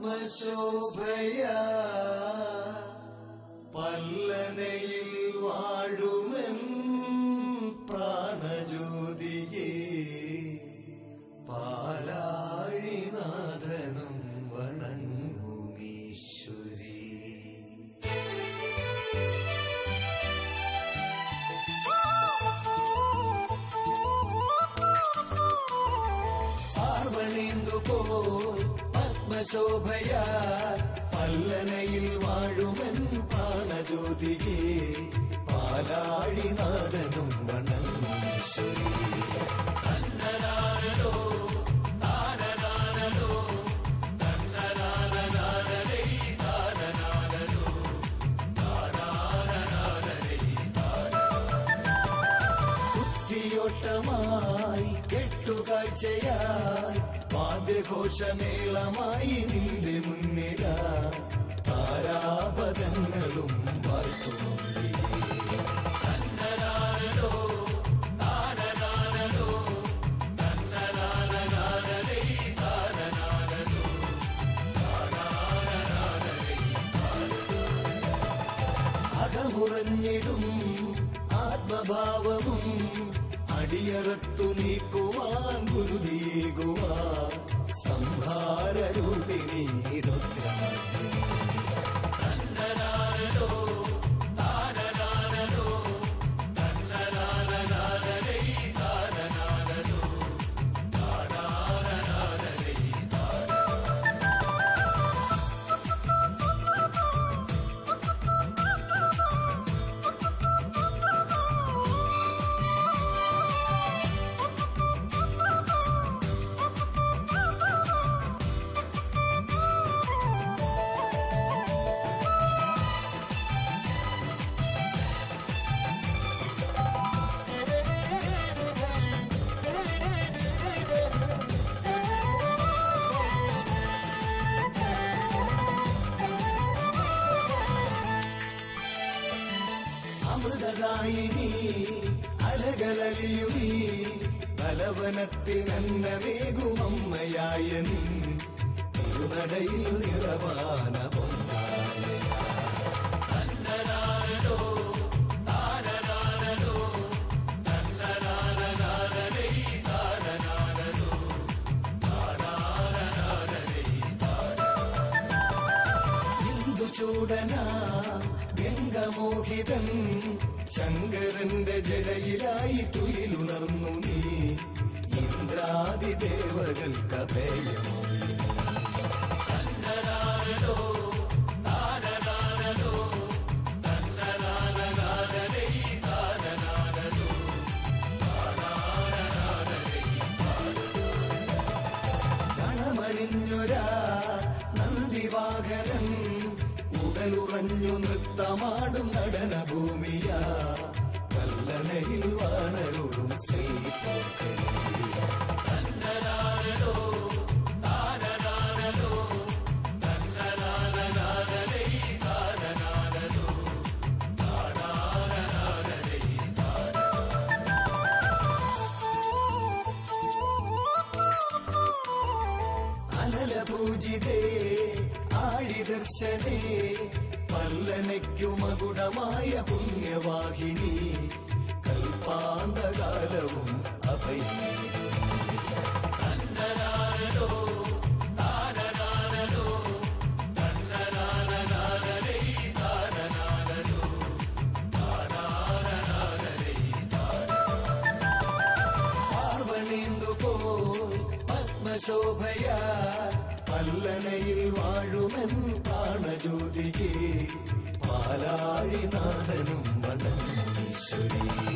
പത്മശോഭയ പല്ലനയിൽ വാഴുമെൻ പ്രാണജ്യോതിയെ പാലാഴിനാഥനും വണങ്ങുമീശ്വരീ പാർവണേന്ദു പോൽ പത്മശോഭയ പല്ലനയിൽ വാഴുമൻ പ്രാണജ്യോതിയെ പാലാഴിനാഥനും വണങ്ങീശ്വരി തന്നനാനോ താനനാനോ തന്നനാനനാനരൈ താനനാനോ താനാനനാനരൈ ബുദ്ധിയോട്ടമായി കെട്ടുകാഴ്ചയായി വാദ്യഘോഷമേളമായി നിന്റെ മുന്നില താരാപദങ്ങളും വാഴ്ത്തുന്നുണ്ടേ തന്നനാനോ താനനാനോ തന്നനാനനാനരൈ താനനാനോ താനാനനാനരൈ അകമുറഞ്ഞിടും ആത്മഭാവവും അടിയറത്തു നീക്കുവാൻ ഗുരുതിയേകുവാൻ സംഹാരരൂപിണി രുദ്രമർദ്ദിനി തന്നനാനോ താനനാനോ തന്നനാനനാനരൈ താനനാനോ താനാനനാനരൈ അമൃതദായിനി അലകളലിയുമീ ബലവനത്തിനന്നമേകുമമ്മയായ നിൻ തിരുനടയിൽ നിറവാന പൊങ്കാല തന്നനാനോ താനനാനോ തന്നനാനനാനരൈ താനനാനോ താനാനനാനരൈ ഹിന്ദു ചൂടന ഗംഗമോഹിതൻ ശങ്കരന്റെ ജടയിലായി തുയിലുണർന്നു നീ ഇന്ദ്രാദി ദേവകൾക്ക് അഭയമോയി തന്നനാനോ താനനാനോ തന്നനാനനാനരൈ താനനാനോ താനാനനാനരൈ ഗണമണിഞ്ഞൊരാ നന്ദിവാകരൻ ഉടലുറഞ്ഞു നൃത്തമാടും നടനഭൂമിയ കല്ലനയിൽ വാണരുളും ശ്രീപോക്കരി തന്നനാനോ താനനാനോ തന്നനാനനാനരൈ താനനാനോ താനാനനാനരൈ അനലപൂജിതേ ആഴിദർശനേ പല്ലനയ്ക്കുമകുടമായ പുണ്യവാഹിനി കൽപ്പാന്തകാലവും അഭയം തന്നനാനോ താനനാനോ തന്നനാനനാനരൈ താനനാനോ താനാനനാനരൈ പാർവണേന്ദു പോൽ പത്മശോഭയ പല്ലനയിൽ വാഴുമൻ പ്രാണജ്യോതികെ പാലാഴിനാഥനും വണങ്ങീശ്വരീ